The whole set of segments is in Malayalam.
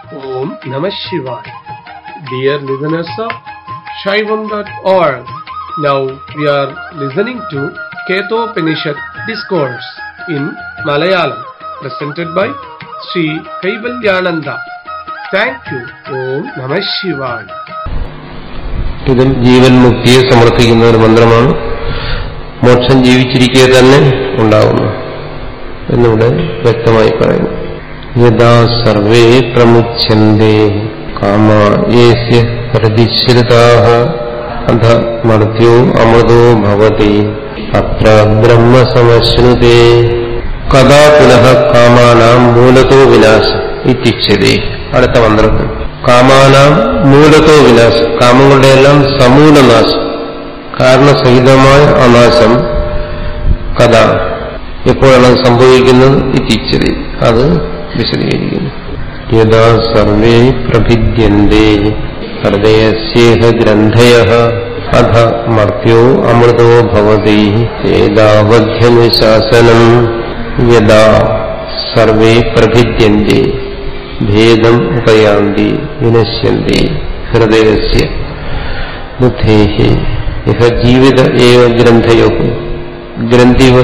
Om Namah Shivaya. Dear listeners of Shaivam.org, now we are listening to Ketopanishad Discourse in Malayalam, presented by Sri Kaivalyananda. Thank you. Om Namah Shivaya. ഇതും ജീവൻ മുക്തിയെ സമർത്ഥിക്കുന്ന ഒരു മന്ത്രമാണ് മോക്ഷം ജീവിച്ചിരിക്കെ തന്നെ ഉണ്ടാകുന്നു എന്നിവിടെ വ്യക്തമായി പറയുന്നു യഥാ സർവേ പ്രമുച്യന്തേ കാമയേസ്യ പ്രതിശ്രിതാഹ അധ മർത്യോ അമൃതോ ഭവതി അത്ര ബ്രഹ്മസമശ്നുതേ കഥാ പുനഃ കാമാനാം മൂലത്തോ വിനാശം ഇത്യുച്യതേ അടുത്ത മന്ത്രത്തിൽ കാമാനാം മൂലത്തോ വിനാശം കാമങ്ങളുടെ എല്ലാം സമൂലനാശം കാരണസഹിതമായ ആ നാശം കഥ എപ്പോഴാണ് അത് സംഭവിക്കുന്നത് ഇത്തിച്ചത് അത് വിശദീകരിക്കുന്നു യഥാ സർവേ പ്രഭിദ്യന്തേ ഹൃദയസ്യേഹ ഗ്രന്ഥയ അധ മർത്യോ അമൃതോ ഭവതി ഏതാവധ്യനുശാസനം യഥാ സർവേ പ്രഭിദ്യന്തേ ഭേദം ഉപയാന്തി വിനശ്യന്തി ഹൃദയസ്യ ബുദ്ധേഹി ഇഹ ജീവിത ഏവ ഗ്രന്ഥയോ ഗ്രന്ഥിവ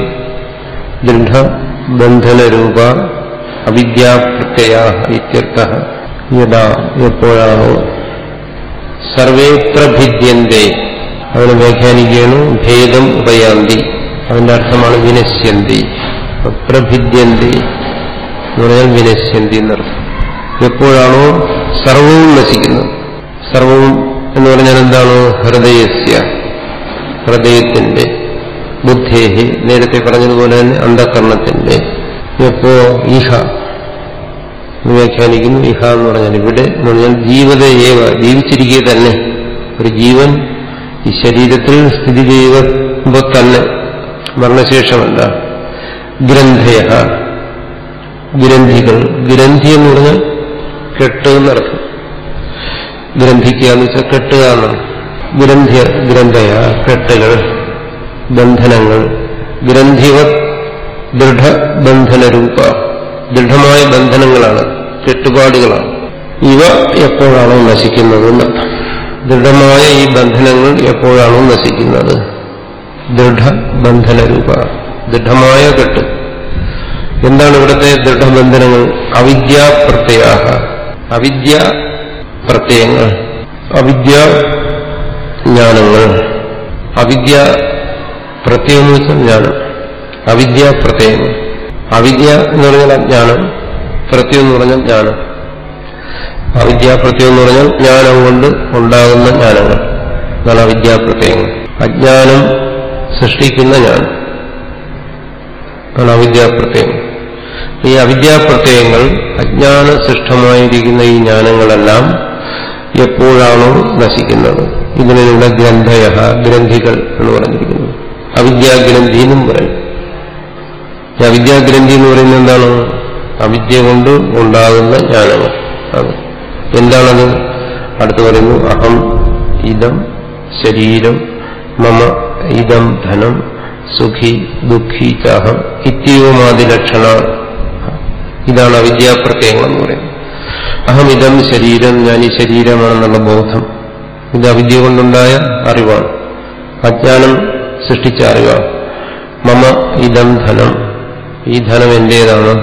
ദൃഢബന്ധനരൂപ അവിദ്യാപ്രത്യയ ഇത്യർത്ഥ യഥാ എപ്പോഴാണോ സർവേ പ്രഭിദ്യന്തേ അവന് വ്യാഖ്യാനിക്കുകയാണ് ഭേദം ഉപയാന്തി അതിന്റെ അർത്ഥമാണ് വിനശ്യന്തി പ്രഭിദ്യന്തി എന്ന് പറഞ്ഞാൽ വിനശ്യന്തി എന്നർത്ഥം എപ്പോഴാണോ സർവവും നശിക്കുന്നത് സർവവും എന്ന് പറഞ്ഞാൽ എന്താണ് ഹൃദയസ്യ ഹൃദയത്തിന്റെ ബുദ്ധേഹി നേരത്തെ പറഞ്ഞതുപോലെ തന്നെ അന്ധകരണത്തിന്റെ എപ്പോ ഇഹ എന്ന് വ്യാഖ്യാനിക്കുന്നു ഇഹ എന്ന് പറഞ്ഞാൽ ഇവിടെ എന്ന് പറഞ്ഞാൽ ജീവിത ഏവ ജീവിച്ചിരിക്കെ തന്നെ ഒരു ജീവൻ ഈ ശരീരത്തിൽ സ്ഥിതി ചെയ്യുമ്പോൾ തന്നെ മരണശേഷമല്ല ഗ്രന്ഥയ ഗ്രന്ഥികൾ ഗ്രന്ഥി എന്ന് പറഞ്ഞാൽ കെട്ട് എന്നർത്ഥം ഗ്രന്ഥിക്കുക എന്ന് വെച്ചാൽ കെട്ടുക എന്നാണ് ഗ്രന്ഥിയ ഗ്രന്ഥയ കെട്ടുകൾ ബന്ധനങ്ങൾ ഗ്രന്ഥിവ ദൃഢബന്ധനരൂപ ദൃഢമായ ബന്ധനങ്ങളാണ് കെട്ടുപാടുകളാണ് ഇവ എപ്പോഴാണോ നശിക്കുന്നത് എന്നർത്ഥം ദൃഢമായ ഈ ബന്ധനങ്ങൾ എപ്പോഴാണോ നശിക്കുന്നത് ദൃഢബന്ധനരൂപ ദൃഢമായ കെട്ട് എന്താണ് ഇവിടുത്തെ ദൃഢബന്ധനങ്ങൾ അവിദ്യാപ്രത്യയാഹ അവിദ്യ പ്രത്യയങ്ങൾ അവിദ്യ ജ്ഞാനങ്ങൾ അവിദ്യ പ്രത്യയം എന്ന് വെച്ചാൽ ജ്ഞാനം അവിദ്യ പ്രത്യയങ്ങൾ അവിദ്യ എന്ന് പറഞ്ഞാൽ അജ്ഞാനം പ്രത്യം എന്ന് പറഞ്ഞാൽ ജ്ഞാനം അവിദ്യാപ്രത്യം എന്ന് പറഞ്ഞാൽ ജ്ഞാനം കൊണ്ട് ഉണ്ടാകുന്ന ജ്ഞാനങ്ങൾ അതാണ് അവിദ്യാപ്രത്യയങ്ങൾ അജ്ഞാനം സൃഷ്ടിക്കുന്ന ജ്ഞാനം ആണ് അവിദ്യാപ്രത്യയങ്ങൾ ഈ അവിദ്യാപ്രത്യയങ്ങൾ അജ്ഞാന സൃഷ്ടമായിരിക്കുന്ന ഈ ജ്ഞാനങ്ങളെല്ലാം എപ്പോഴാണോ നശിക്കുന്നത് ഇതിനുള്ള ഗ്രന്ഥയ ഗ്രന്ഥികൾ എന്ന് പറഞ്ഞിരിക്കുന്നു അവിദ്യാഗ്രന്ഥി എന്നും പറയും ഈ അവിദ്യാഗ്രന്ഥി എന്ന് പറയുന്നത് എന്താണ് അവിദ്യ കൊണ്ട് ഉണ്ടാകുന്ന ജ്ഞാനങ്ങൾ അത് എന്താണത് അടുത്ത് പറയുന്നു അഹം ഇതം ശരീരം മമ ഇതം ധനം സുഖി ദുഃഖി ചാഹം ഇത്യവുമാതി ലക്ഷണ ഇതാണ് അവിദ്യാപ്രത്യയങ്ങൾ എന്ന് പറയുന്നത് അഹം ഇതം ശരീരം ഞാൻ ഈ ശരീരമാണെന്നുള്ള ബോധം ഇത് അവിദ്യ കൊണ്ടുണ്ടായ അറിവാണ് അജ്ഞാനം സൃഷ്ടിച്ച അറിവാണ് മമ ഇതം ധനം ഈ ധനം എന്റേതാണ്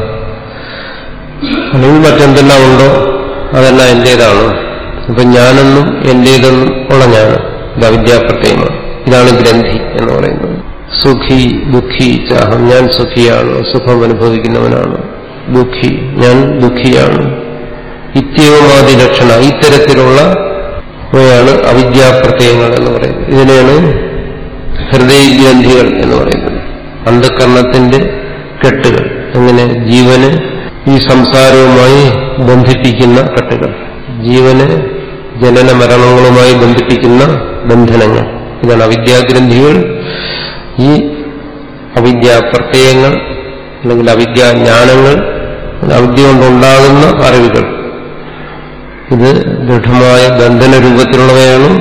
അല്ലെങ്കിൽ മറ്റെന്തെല്ലാം ഉണ്ടോ അതെല്ലാം എന്റേതാണ് അപ്പൊ ഞാനെന്നും എന്റേതെന്നും ഉള്ള ജ്ഞാനം ഇത് അവിദ്യാപ്രത്യയമാണ് ഇതാണ് ഗ്രന്ഥി എന്ന് പറയുന്നത് സുഖി ദുഃഖി ചാഹം ഞാൻ സുഖിയാണ് സുഖം അനുഭവിക്കുന്നവനാണ് ദുഃഖി ഞാൻ ദുഃഖിയാണ് ഇത്യവുമാതി ലക്ഷണ ഇത്തരത്തിലുള്ള ാണ് അവിദ്യാപ്രത്യയങ്ങൾ എന്ന് പറയുന്നത് ഇതിനെയാണ് ഹൃദയഗ്രന്ഥികൾ എന്ന് പറയുന്നത് അന്ധകരണത്തിന്റെ കെട്ടുകൾ അങ്ങനെ ജീവന് ഈ സംസാരവുമായി ബന്ധിപ്പിക്കുന്ന കെട്ടുകൾ ജീവന് ജനന മരണങ്ങളുമായി ബന്ധിപ്പിക്കുന്ന ബന്ധനങ്ങൾ ഇതാണ് അവിദ്യാഗ്രന്ഥികൾ ഈ അവിദ്യാപ്രത്യയങ്ങൾ അല്ലെങ്കിൽ അവിദ്യാജ്ഞാനങ്ങൾ അവിദ്യ കൊണ്ടുണ്ടാകുന്ന അറിവുകൾ ഇത് ദൃഢമായ ബന്ധന രൂപത്തിലുള്ളവയാണ്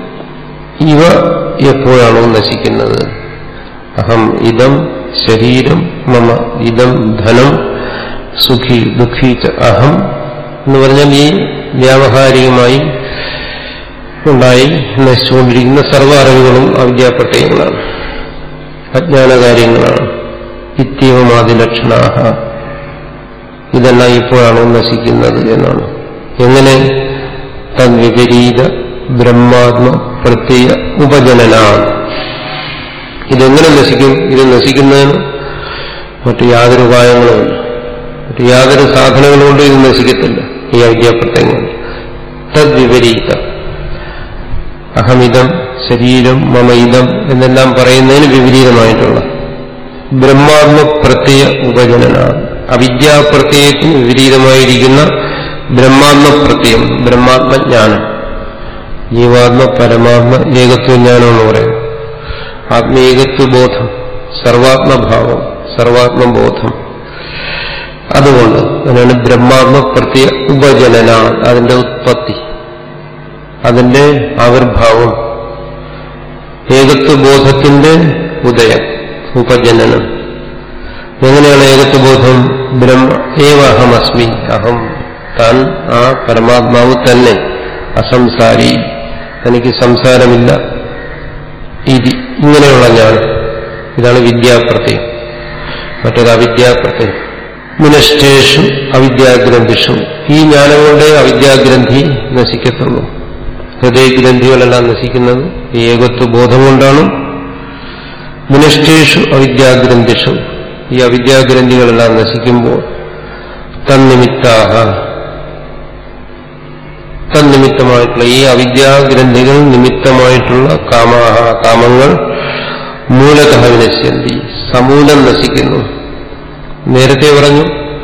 ഇവ എപ്പോഴാണോ നശിക്കുന്നത് അഹം ഇതം ശരീരം മമ ഇതം ധനം സുഖി ദുഃഖി ച അഹം എന്ന് പറഞ്ഞാൽ ഈ വ്യാവഹാരികമായി ഉണ്ടായി നശിച്ചുകൊണ്ടിരിക്കുന്ന സർവ്വ അറിവുകളും അവിദ്യാപ്രത്യയങ്ങളാണ് അജ്ഞാന കാര്യങ്ങളാണ് ഇത്യവമാതിലക്ഷണാഹ ഇതെല്ലാം ഇപ്പോഴാണ് നശിക്കുന്നത് എന്നാണ് എങ്ങനെ തദ്വിപരീത ബ്രഹ്മാത്മ പ്രത്യയ ഉപജനന ഇതെങ്ങനെ നശിക്കും ഇത് നശിക്കുന്നതിന് മറ്റു യാതൊരു ഉപായങ്ങളുമില്ല മറ്റു യാതൊരു സാധനങ്ങളും കൊണ്ട് ഇത് നശിക്കത്തില്ല ഈ അവിദ്യാപ്രത്യയങ്ങൾ തദ്വിപരീത അഹമിതം ശരീരം മമയിതം എന്നെല്ലാം പറയുന്നതിന് വിപരീതമായിട്ടുള്ള ബ്രഹ്മാത്മ പ്രത്യയ ഉപജനനാണ് അവിദ്യാപ്രത്യയത്തിന് വിപരീതമായിരിക്കുന്ന ബ്രഹ്മാത്മ പ്രത്യയം ബ്രഹ്മാത്മജ്ഞാനം ജീവാത്മ പരമാത്മ ഏകത്വജ്ഞാനം എന്ന് പറയും ആത്മീകത്വ ബോധം സർവാത്മഭാവം സർവാത്മബോധം അതുകൊണ്ട് അതിനാണ് ബ്രഹ്മാത്മ പ്രത്യ ഉപജനന അതിന്റെ ഉത്പത്തി അതിന്റെ ആവിർഭാവം ഏകത്വബോധത്തിന്റെ ഉദയം ഉപജനനം എങ്ങനെയാണ് ഏകത്വബോധം ബ്രഹ്മ ഏവ അഹമസ്മി അഹം താൻ ആ പരമാത്മാവ് തന്നെ അസംസാരി തനിക്ക് സംസാരമില്ല ഇതി ഇങ്ങനെയുള്ള ഞാൻ ഇതാണ് വിദ്യാപ്രത്യം മറ്റൊരു അവിദ്യാപ്രത്യം മുനഷ്ടേഷു അവിദ്യാഗ്രന്ഥിഷു ഈ ജ്ഞാനം കൊണ്ടേ അവിദ്യാഗ്രന്ഥി നശിക്കത്തുള്ളൂ ഹൃദയഗ്രന്ഥികളെല്ലാം നശിക്കുന്നത് ഈ ഏകത്വ ബോധം കൊണ്ടാണ് മുനഷ്ടേഷു അവിദ്യാഗ്രന്ഥിഷു ഈ അവിദ്യാഗ്രന്ഥികളെല്ലാം നശിക്കുമ്പോൾ തന്നിമിത്താഹ തന്നിമിത്തമായിട്ടുള്ള ഈ അവിദ്യാഗ്രന്ഥികൾ നിമിത്തമായിട്ടുള്ള കാമാഹ കാമങ്ങൾ മൂലതഃ വിനശ്യന്തി സമൂലം നശിക്കുന്നു നേരത്തെ പറഞ്ഞു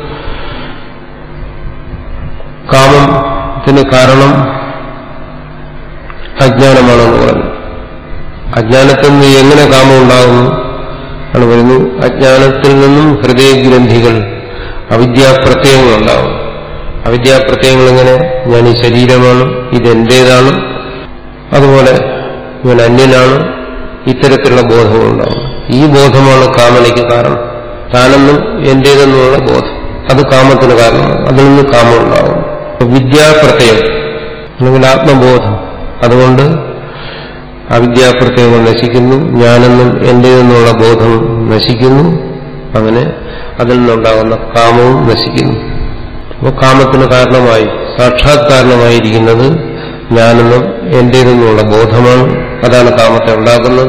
കാമത്തിന് കാരണം അജ്ഞാനമാണെന്ന് പറഞ്ഞു അജ്ഞാനത്തിൽ നിന്ന് എങ്ങനെ കാമം ഉണ്ടാകുന്നു ആണ് പറയുന്നു അജ്ഞാനത്തിൽ നിന്നും ഹൃദയഗ്രന്ഥികൾ അവിദ്യാപ്രത്യയങ്ങൾ ഉണ്ടാകും അവിദ്യാപ്രത്യയങ്ങൾ എങ്ങനെ ഞാൻ ഈ ശരീരമാണ് ഇതെന്റേതാണ് അതുപോലെ ഇവൻ അന്യനാണ് ഇത്തരത്തിലുള്ള ബോധമുണ്ടാകും ഈ ബോധമാണ് കാമനയ്ക്ക് കാരണം താനെന്നും എന്റേതെന്നുള്ള ബോധം അത് കാമത്തിന് കാരണമാണ് അതിൽ നിന്ന് കാമം ഉണ്ടാകും വിദ്യാപ്രത്യയം അല്ലെങ്കിൽ ആത്മബോധം അതുകൊണ്ട് അവിദ്യാപ്രത്യങ്ങൾ നശിക്കുന്നു ഞാനെന്നും എന്റേതെന്നുള്ള ബോധം നശിക്കുന്നു അങ്ങനെ അതിൽ നിന്നുണ്ടാകുന്ന കാമവും നശിക്കുന്നു അപ്പോൾ കാമത്തിന് കാരണമായി സാക്ഷാത് കാരണമായിരിക്കുന്നത് ഞാനെന്നും എന്റേതെന്നുള്ള ബോധമാണ് അതാണ് കാമത്തെ ഉണ്ടാക്കുന്നത്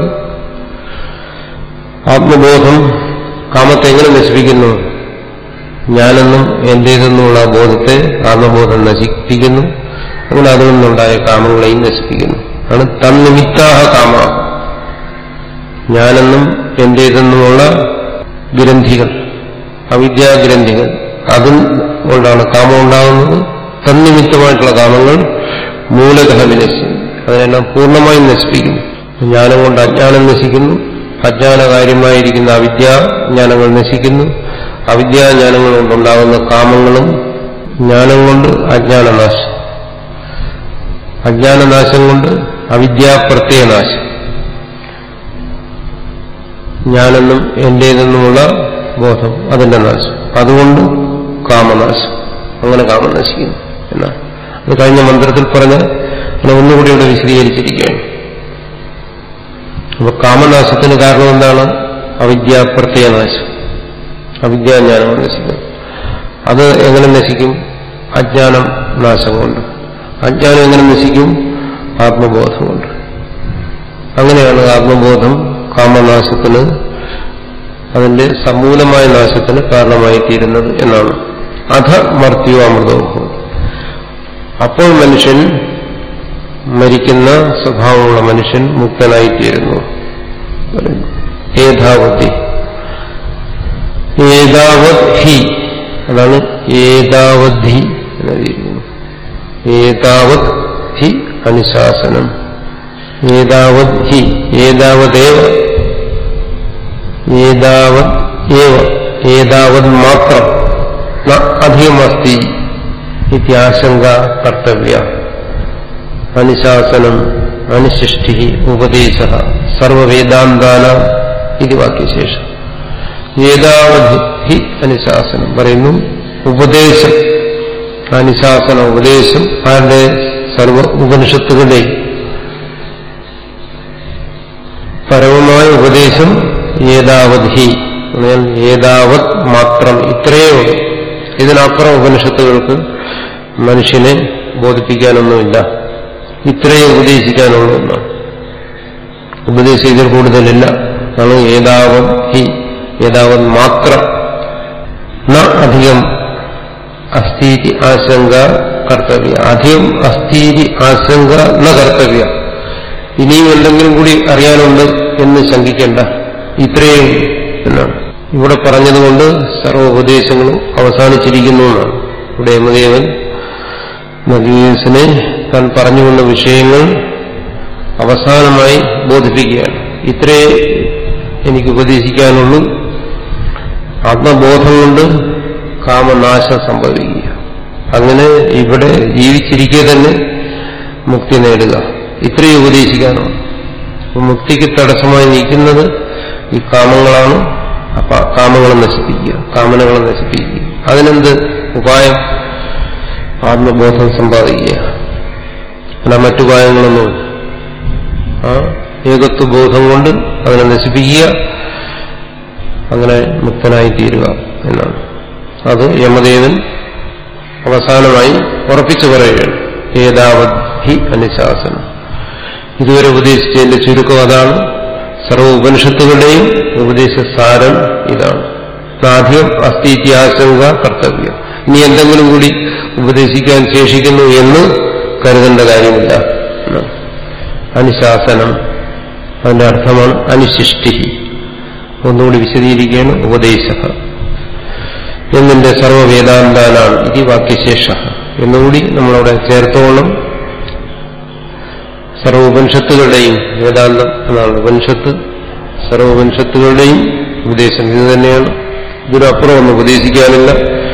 ആത്മബോധം കാമത്തെ എങ്ങനെ നശിപ്പിക്കുന്നു ഞാനെന്നും എന്റേതെന്നുള്ള ബോധത്തെ ആത്മബോധം നശിപ്പിക്കുന്നു അങ്ങനെ അതിൽ നിന്നുണ്ടായ കാമങ്ങളെയും നശിപ്പിക്കുന്നു ആണ് തന്നിമിത്താഹ കാമ ഞാനെന്നും എന്റേതെന്നുമുള്ള ഗ്രന്ഥികൾ അവിദ്യാഗ്രന്ഥികൾ അതിൽ കൊണ്ടാണ് കാമം ഉണ്ടാകുന്നത് തന്നിമിത്തമായിട്ടുള്ള കാമങ്ങൾ മൂലതഃ വിനശ്യം അതിനെല്ലാം പൂർണ്ണമായും നശിപ്പിക്കുന്നു ജ്ഞാനം കൊണ്ട് അജ്ഞാനം നശിക്കുന്നു അജ്ഞാനകാര്യമായിരിക്കുന്ന അവിദ്യാജ്ഞാനങ്ങൾ നശിക്കുന്നു അവിദ്യാജ്ഞാനങ്ങൾ കൊണ്ടുണ്ടാകുന്ന കാമങ്ങളും ജ്ഞാനം കൊണ്ട് അജ്ഞാനനാശം അജ്ഞാനനാശം കൊണ്ട് അവിദ്യാപ്രത്യയനാശം ഞാനെന്നും എന്റേതെന്നുമുള്ള ബോധം അതിന്റെ നാശം അതുകൊണ്ട് കാമനാശം അങ്ങനെ കാമം നശിക്കുന്നു എന്നാണ് അത് കഴിഞ്ഞ മന്ത്രത്തിൽ പറഞ്ഞ് അതിനെ ഒന്നുകൂടി ഇവിടെ വിശദീകരിച്ചിരിക്കുകയാണ് അപ്പൊ കാമനാശത്തിന് കാരണം എന്താണ് അവിദ്യാപ്രത്യയനാശം അവിദ്യാജ്ഞാനം നശിക്കും അത് എങ്ങനെ നശിക്കും അജ്ഞാനം നാശം കൊണ്ട് അജ്ഞാനം എങ്ങനെ നശിക്കും ആത്മബോധം കൊണ്ട് അങ്ങനെയാണ് ആത്മബോധം കാമനാശത്തിന് അതിന്റെ സമൂലമായ നാശത്തിന് കാരണമായി തീരുന്നത് എന്നാണ് അധ മർത്യോ അമൃതോഹം അപ്പോൾ മനുഷ്യൻ മരിക്കുന്ന സ്വഭാവമുള്ള മനുഷ്യൻ മുക്തനായിത്തീരുന്നു ഏതാവതി ഏതാവത് ഹി അതാണ് ഏതാവധി എന്നെഴുതിയിരിക്കുന്നു ഏതാവത് ഹി അനുശാസനം ഏതാവത് ഹി ഏതാവതേവ ഏതാവത് ഏവ ഏതാവത് മാത്രം ന അധികമസ്തി ഇത്യാശങ്ക കർത്തവ്യ അനുശാസനം അനുശിഷ്ടി ഉപദേശ സർവവേദാന്താന ഇത് വാക്യശേഷം ഏതാവധി ഹി അനുശാസനം പറയുന്നു ഉപദേശം അനുശാസന ഉപദേശം ആരുടെ സർവ ഉപനിഷത്തുകളുടെയും പരമമായ ഉപദേശം ഏതാവധി എന്നാൽ ഏതാവത് മാത്രം ഇത്രയേ ഉള്ളൂ ഇതിനപ്പുറം ഉപനിഷത്തുകൾക്ക് മനുഷ്യനെ ബോധിപ്പിക്കാനൊന്നുമില്ല ഇത്രയേ ഉപദേശിക്കാനുള്ളൂ എന്നാണ് ഉപദേശം ഇതിൽ കൂടുതലില്ല ആണ് ഏതാവത് ഹി ഏതാവത് മാത്രം ന അധികം അസ്ഥീതി ആശങ്ക കർത്തവ്യ അധികം അസ്ഥീതി ആശങ്ക ന കർത്തവ്യ ഇനിയും എന്തെങ്കിലും കൂടി അറിയാനുണ്ട് എന്ന് ശങ്കിക്കേണ്ട ഇത്രയും എന്നാണ് ഇവിടെ പറഞ്ഞതുകൊണ്ട് സർവ ഉപദേശങ്ങളും അവസാനിച്ചിരിക്കുന്നു എന്നാണ് ഇവിടെ യമദേവൻ നദീസിനെ താൻ പറഞ്ഞുകൊണ്ട വിഷയങ്ങൾ അവസാനമായി ബോധിപ്പിക്കുകയാണ് ഇത്രേ എനിക്ക് ഉപദേശിക്കാനുള്ളൂ ആത്മബോധം കൊണ്ട് കാമനാശം സംഭവിക്കുക അങ്ങനെ ഇവിടെ ജീവിച്ചിരിക്കെ തന്നെ മുക്തി നേടുക ഇത്രയും ഉപദേശിക്കാനാണ് അപ്പൊ മുക്തിക്ക് തടസ്സമായി നിൽക്കുന്നത് ഈ കാമങ്ങളാണ് അപ്പൊ കാമങ്ങളെ നശിപ്പിക്കുക കാമനകളെ നശിപ്പിക്കുക അതിനെന്ത് ഉപായം ആത്മബോധം സമ്പാദിക്കുക അല്ല മറ്റുപായങ്ങളൊന്നുമില്ല ആ ഏകത്വ ബോധം കൊണ്ട് അതിനെ നശിപ്പിക്കുക അങ്ങനെ മുക്തനായി തീരുക എന്നാണ് അത് യമദേവൻ അവസാനമായി ഉറപ്പിച്ചു പറയുകയാണ് ഏതാവത് ഹി അനുശാസനം ഇതുവരെ ഉപദേശിച്ചതിന്റെ ചുരുക്കം അതാണ് സർവ ഉപനിഷത്തുകളുടെയും ഉപദേശ സാരം ഇതാണ് ആദ്യം അസ്ഥിത്യാശങ്ക കർത്തവ്യം ഇനി എന്തെങ്കിലും കൂടി ഉപദേശിക്കാൻ ശേഷിക്കുന്നു എന്ന് കരുതേണ്ട കാര്യമില്ല എന്നാണ്. അനുശാസനം അതിന്റെ അർത്ഥമാണ് അനുശിഷ്ടി ഒന്നുകൂടി വിശദീകരിക്കുകയാണ് ഉപദേശ എന്നിന്റെ സർവവേദാന്താനാണ് ഇത് വാക്യശേഷ എന്നുകൂടി നമ്മളവിടെ ചേർത്തോളം സർവ ഉപനിഷത്തുകളുടെയും വേദാന്തം എന്നാണ് ഉപനിഷത്ത് സർവ ഉപനിഷത്തുകളുടെയും ഉപദേശം ഇത് തന്നെയാണ് ഇതിനപ്പുറം ഒന്നും ഉപദേശിക്കാനില്ല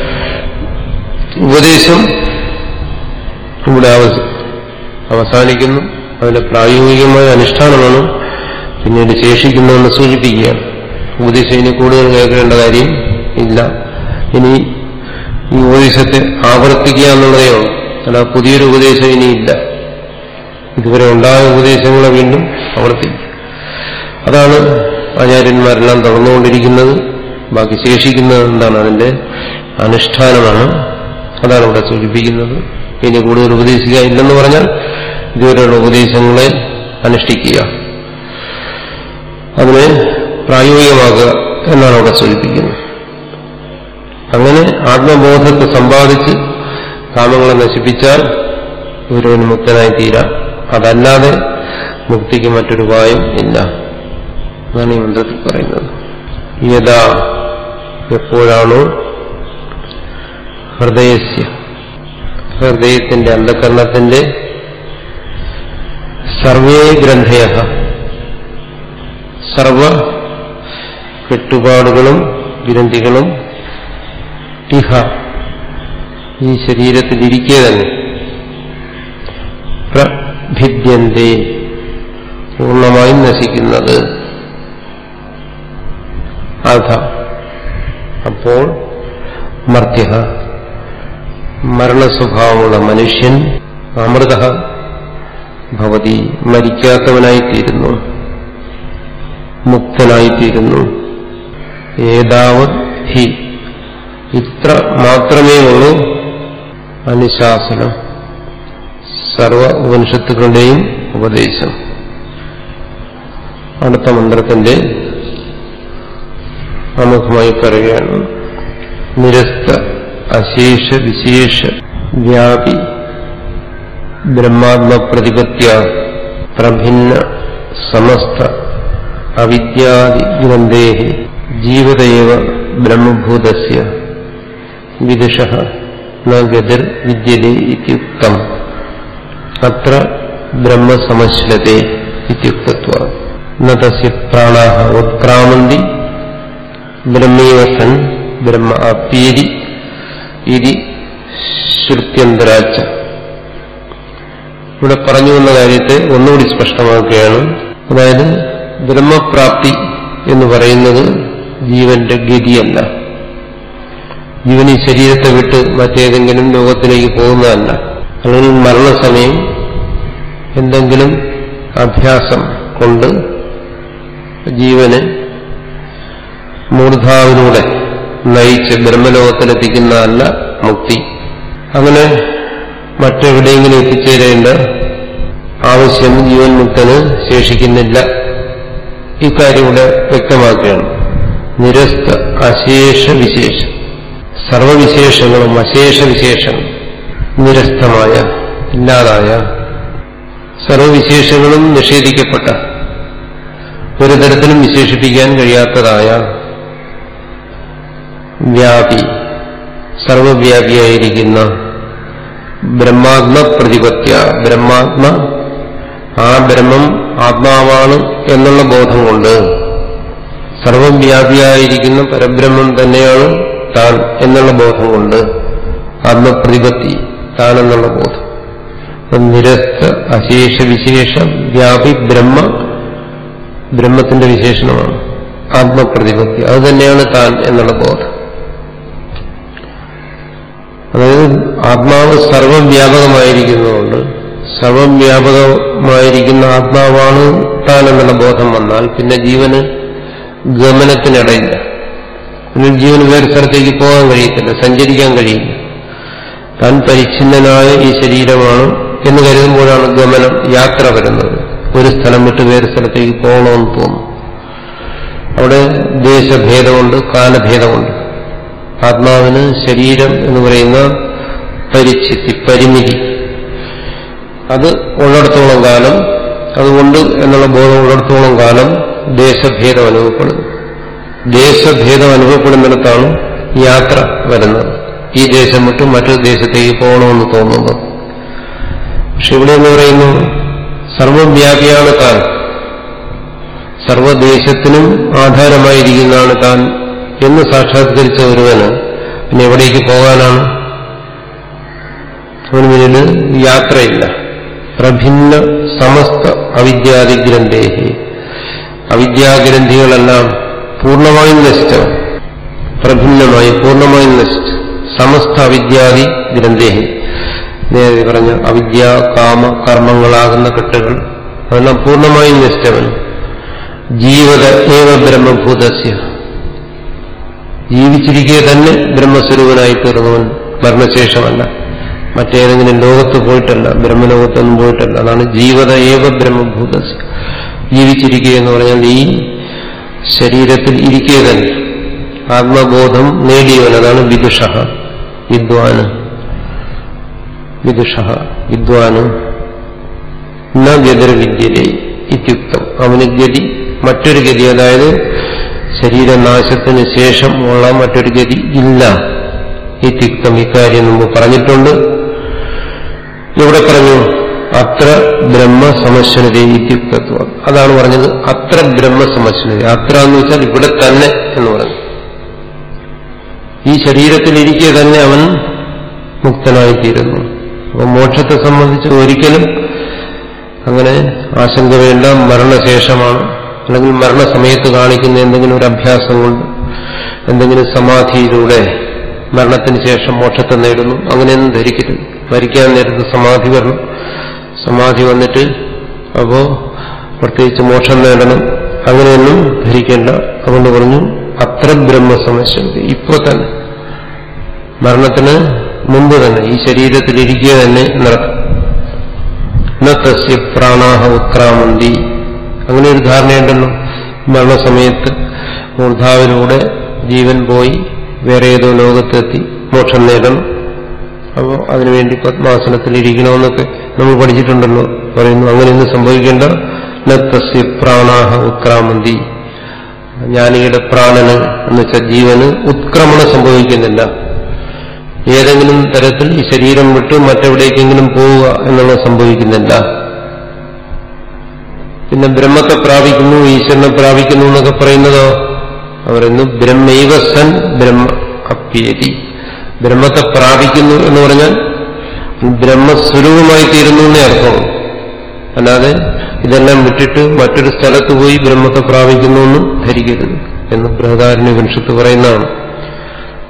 ഉപദേശം ഇവിടെ അവസ- അവസാനിക്കുന്നു അതിന്റെ പ്രായോഗികമായ അനുഷ്ഠാനമാണ് പിന്നീട് ശേഷിക്കുന്നതെന്ന് സൂചിപ്പിക്കുകയാണ് ഉപദേശം ഇനി കൂടുതൽ കേൾക്കേണ്ട കാര്യം ഇല്ല ഇനി ഈ ഉപദേശത്തെ ആവർത്തിക്കുക എന്നുള്ളതേ ഉള്ളൂ അല്ല പുതിയൊരു ഉപദേശം ഇനിയില്ല ഇതുവരെ ഉണ്ടായ ഉപദേശങ്ങളെ വീണ്ടും ആവർത്തിക്കും അതാണ് ആചാര്യന്മാരെല്ലാം തുടർന്നുകൊണ്ടിരിക്കുന്നത് ബാക്കി ശേഷിക്കുന്നത് എന്താണ് അതിന്റെ അനുഷ്ഠാനമാണ് അതാണ് ഇവിടെ സൂചിപ്പിക്കുന്നത് ഇനി കൂടുതൽ ഉപദേശിക്കുക ഇല്ലെന്ന് പറഞ്ഞാൽ ഇതുവരെയുള്ള ഉപദേശങ്ങളെ അനുഷ്ഠിക്കുക അതിനെ പ്രായോഗികമാക്കുക എന്നാണ് അവിടെ സൂചിപ്പിക്കുന്നത് അങ്ങനെ ആത്മബോധത്തെ സമ്പാദിച്ച് കാമങ്ങളെ നശിപ്പിച്ചാൽ ഗുരുവിന് മുക്തനായി തീരാം അതല്ലാതെ മുക്തിക്ക് മറ്റൊരു ഉപായം ഇല്ല എന്നാണ് ഈ മന്ത്രത്തിൽ പറയുന്നത് യഥാ എപ്പോഴാണോ ഹൃദയസ്യ ഹൃദയത്തിന്റെ അന്ധകരണത്തിന്റെ സർവേ ഗ്രന്ഥയ സർവ കെട്ടുപാടുകളും ഗ്രന്ഥികളും ഇഹ ഈ ശരീരത്തിലിരിക്കെ തന്നെ പ്രഭിദ്യന്തേ പൂർണ്ണമായും നശിക്കുന്നത് അധ അപ്പോൾ മർത്യ മരണസ്വഭാവമുള്ള മനുഷ്യൻ അമൃത ഭവതി മരിക്കാത്തവനായിത്തീരുന്നു മുക്തനായിത്തീരുന്നു ഏതാവത് ഹി ഇത്ര മാത്രമേ ഉള്ളൂ അനുശാസനം സർവ ഉപനിഷത്തുക്കളുടെയും ഉപദേശം അടുത്ത മന്ത്രത്തിന്റെ ആമുഖമായി പറയുകയാണ് നിരസ്ത അശേഷ വിശേഷ വ്യാപി ബ്രഹ്മാത്മപ്രതിപത്യ പ്രഭിന്ന സമസ്ത അവിദ്യാദി ഗ്രന്ഥേ ജീവതയേവ ബ്രഹ്മഭൂതസ്യ വിദുഷ ന ഗതിർ വിദ്യതേ ഇത്യുക്തം അത്ര ബ്രഹ്മസമശ്ലത്തെ ഇത്യുക്തത്വ ന തസ്യ പ്രാണാഹ ഉത്ക്രാമന്തി ബ്രഹ്മേവ സൻ ബ്രഹ്മ ആപ്യേരി ഇതി ശ്രുത്യന്തരാച്ച ഇവിടെ പറഞ്ഞു വന്ന കാര്യത്തെ ഒന്നുകൂടി സ്പഷ്ടമാക്കുകയാണ് അതായത് ബ്രഹ്മപ്രാപ്തി എന്ന് പറയുന്നത് ജീവന്റെ ഗതിയല്ല ജീവൻ ഈ ശരീരത്തെ വിട്ട് മറ്റേതെങ്കിലും ലോകത്തിലേക്ക് പോകുന്നതല്ല അല്ലെങ്കിൽ മരണസമയം എന്തെങ്കിലും അഭ്യാസം കൊണ്ട് ജീവന് മൂർധാവിലൂടെ നയിച്ച് ബ്രഹ്മലോകത്തിലെത്തിക്കുന്നതല്ല മുക്തി അങ്ങനെ മറ്റെവിടെയെങ്കിലും എത്തിച്ചേരേണ്ട ആവശ്യം ജീവൻ മുക്തന് ശേഷിക്കുന്നില്ല ഇക്കാര്യം ഇവിടെ വ്യക്തമാക്കുകയാണ് നിരസ്ത അശേഷ വിശേഷം സർവവിശേഷങ്ങളും അശേഷ വിശേഷങ്ങളും നിരസ്തമായ ഇല്ലാതായ സർവവിശേഷങ്ങളും നിഷേധിക്കപ്പെട്ട ഒരു തരത്തിലും വിശേഷിപ്പിക്കാൻ കഴിയാത്തതായ വ്യാപി സർവവ്യാപിയായിരിക്കുന്ന ബ്രഹ്മാത്മ പ്രതിപത്യ ബ്രഹ്മാത്മ ആ ബ്രഹ്മം ആത്മാവാണ് എന്നുള്ള ബോധം കൊണ്ട് സർവവ്യാപിയായിരിക്കുന്ന പരബ്രഹ്മം തന്നെയാണ് താൻ എന്നുള്ള ബോധം കൊണ്ട് ആത്മപ്രതിപത്തി താൻ എന്നുള്ള ബോധം നിരസ്ത അശേഷ വിശേഷ വ്യാപി ബ്രഹ്മ ബ്രഹ്മത്തിന്റെ വിശേഷണമാണ് ആത്മപ്രതിപത്തി അത് തന്നെയാണ് താൻ എന്നുള്ള ബോധം അതായത് ആത്മാവ് സർവവ്യാപകമായിരിക്കുന്നതുകൊണ്ട് സർവവ്യാപകമായിരിക്കുന്ന ആത്മാവാണ് താൻ എന്നുള്ള ബോധം വന്നാൽ പിന്നെ ജീവന് ഗമനത്തിനിടയില്ല പിന്നെ ജീവന് വേറെ സ്ഥലത്തേക്ക് പോകാൻ കഴിയത്തില്ല സഞ്ചരിക്കാൻ കഴിയില്ല താൻ പരിച്ഛിന്നനായ ഈ ശരീരമാണ് എന്ന് കരുതുമ്പോഴാണ് ഗമനം യാത്ര വരുന്നത് ഒരു സ്ഥലം വിട്ട് വേറെ സ്ഥലത്തേക്ക് പോകണമെന്ന് തോന്നും അവിടെ ദേശഭേദമുണ്ട് കാലഭേദമുണ്ട് ആത്മാവിന് ശരീരം എന്ന് പറയുന്ന പരിച്ഛിത്തി പരിമിതി അത് ഉള്ളിടത്തോളം കാലം അതുകൊണ്ട് എന്നുള്ള ബോധം ഉള്ളിടത്തോളം കാലം ദേശഭേദം അനുഭവപ്പെടുന്നു ദേശഭേദം അനുഭവപ്പെടുന്നിടത്താണ് യാത്ര വരുന്നത് ഈ ദേശം വിട്ട് മറ്റൊരു ദേശത്തേക്ക് പോകണമെന്ന് തോന്നുന്നു പക്ഷെ ഇവിടെ എന്ന് പറയുന്നു സർവവ്യാപിയാണ് താൻ സർവദേശത്തിനും ആധാരമായിരിക്കുന്നതാണ് താൻ എന്ന് സാക്ഷാത്കരിച്ച ഒരുവന് പിന്നെ എവിടേക്ക് പോകാനാണ് അവന് മുന്നിൽ യാത്രയില്ല പ്രഭിന്ന സമസ്ത അവിദ്യാദിഗ്രന്ഥേഹി അവിദ്യാഗ്രന്ഥികളെല്ലാം പൂർണ്ണമായും നശിച്ചവൻ പ്രഭിന്നമായി പൂർണ്ണമായും നശിച്ചു സമസ്ത അവിദ്യാദി ഗ്രന്ഥേഹി നേരത്തെ പറഞ്ഞ അവിദ്യ കാമ കർമ്മങ്ങളാകുന്ന കെട്ടുകൾ അതെല്ലാം പൂർണ്ണമായും നശിച്ചവൻ ജീവത ഏവ ബ്രഹ്മഭൂതസ്യ ജീവിച്ചിരിക്കെ തന്നെ ബ്രഹ്മസ്വരൂപനായി തീർന്നവൻ മരണശേഷമല്ല മറ്റേതെങ്കിലും ലോകത്ത് പോയിട്ടല്ല ബ്രഹ്മലോകത്തൊന്നും പോയിട്ടല്ല അതാണ് ജീവത ഏവ ബ്രഹ്മഭൂതസ്യ ജീവിച്ചിരിക്കുക എന്ന് പറഞ്ഞാൽ ഈ ശരീരത്തിൽ ഇരിക്കെ തന്നെ ആത്മബോധം നേടിയവൻ അതാണ് വിദുഷ വിദ്വാന് വിദുഷ വിദ്വാന് ന ഗതിർവിദ്യതേ ഇത്യുക്തം അവന് ഗതി മറ്റൊരു ഗതി അതായത് ശരീരനാശത്തിന് ശേഷം ഉള്ള മറ്റൊരു ഗതി ഇല്ല ഇത്യുക്തം ഇക്കാര്യം മുമ്പ് പറഞ്ഞിട്ടുണ്ട് ഇവിടെ പറഞ്ഞു അത്ര ബ്രഹ്മസമശ്വനത ഇത്യുക്തത്വം അതാണ് പറഞ്ഞത് അത്ര ബ്രഹ്മസമശ്വനത അത്ര എന്ന് വെച്ചാൽ ഇവിടെ തന്നെ എന്ന് പറഞ്ഞു ഈ ശരീരത്തിലിരിക്കെ തന്നെ അവൻ മുക്തനായിത്തീരുന്നു അപ്പൊ മോക്ഷത്തെ സംബന്ധിച്ച് ഒരിക്കലും അങ്ങനെ ആശങ്ക വേണ്ട മരണശേഷമാണ് അല്ലെങ്കിൽ മരണസമയത്ത് കാണിക്കുന്ന എന്തെങ്കിലും ഒരു അഭ്യാസം കൊണ്ട് എന്തെങ്കിലും സമാധിയിലൂടെ മരണത്തിന് ശേഷം മോക്ഷത്തെ നേടുന്നു അങ്ങനെയൊന്നും ധരിക്കരുത് മരിക്കാൻ നേരത്ത് സമാധി വരണം സമാധി വന്നിട്ട് അപ്പോ പ്രത്യേകിച്ച് മോക്ഷം നേടണം അങ്ങനെയൊന്നും ധരിക്കേണ്ട അതുകൊണ്ട് പറഞ്ഞു അത്ര ബ്രഹ്മസമശ്യത ഇപ്പോൾ തന്നെ മരണത്തിന് മുമ്പ് തന്നെ ഈ ശരീരത്തിലിരിക്കുക തന്നെ നടക്കും തസ്യ പ്രാണാഹ ഉത്ക്രാമന്തി അങ്ങനെ ഒരു ധാരണയുണ്ടല്ലോ മരണസമയത്ത് മൂർധാവിലൂടെ ജീവൻ പോയി വേറെ ഏതോ ലോകത്തെത്തി മോക്ഷം നേടണം അപ്പോൾ അതിനുവേണ്ടി പത്മാസനത്തിൽ ഇരിക്കണമെന്നൊക്കെ നമ്മൾ പഠിച്ചിട്ടുണ്ടല്ലോ പറയുന്നു അങ്ങനെയൊന്നും സംഭവിക്കേണ്ട നത്തസ്യ പ്രാണാഹ ഉത്ക്രാമന്തി ജ്ഞാനിയുടെ പ്രാണന് എന്ന് വെച്ചാൽ ജീവന് ഉത്ക്രമണം സംഭവിക്കുന്നില്ല ഏതെങ്കിലും തരത്തിൽ ഈ ശരീരം വിട്ട് മറ്റെവിടേക്കെങ്കിലും പോവുക എന്നുള്ളത് സംഭവിക്കുന്നില്ല പിന്നെ ബ്രഹ്മത്തെ പ്രാപിക്കുന്നു ഈശ്വരനെ പ്രാപിക്കുന്നു എന്നൊക്കെ പറയുന്നതോ അവരെന്ന് ബ്രഹ്മൈവ സൻ ബ്രഹ്മ അപ്യേതി ബ്രഹ്മത്തെ പ്രാപിക്കുന്നു എന്ന് പറഞ്ഞാൽ ബ്രഹ്മസ്വരൂപമായി തീരുന്നു എന്നേ അർത്ഥമാണ് അല്ലാതെ ഇതെല്ലാം വിട്ടിട്ട് മറ്റൊരു സ്ഥലത്ത് പോയി ബ്രഹ്മത്തെ പ്രാപിക്കുന്നു എന്നും ധരിക്കരുത് എന്ന് ബൃഹദാരണ്യ ഉപനിഷത്ത് പറയുന്നതാണ്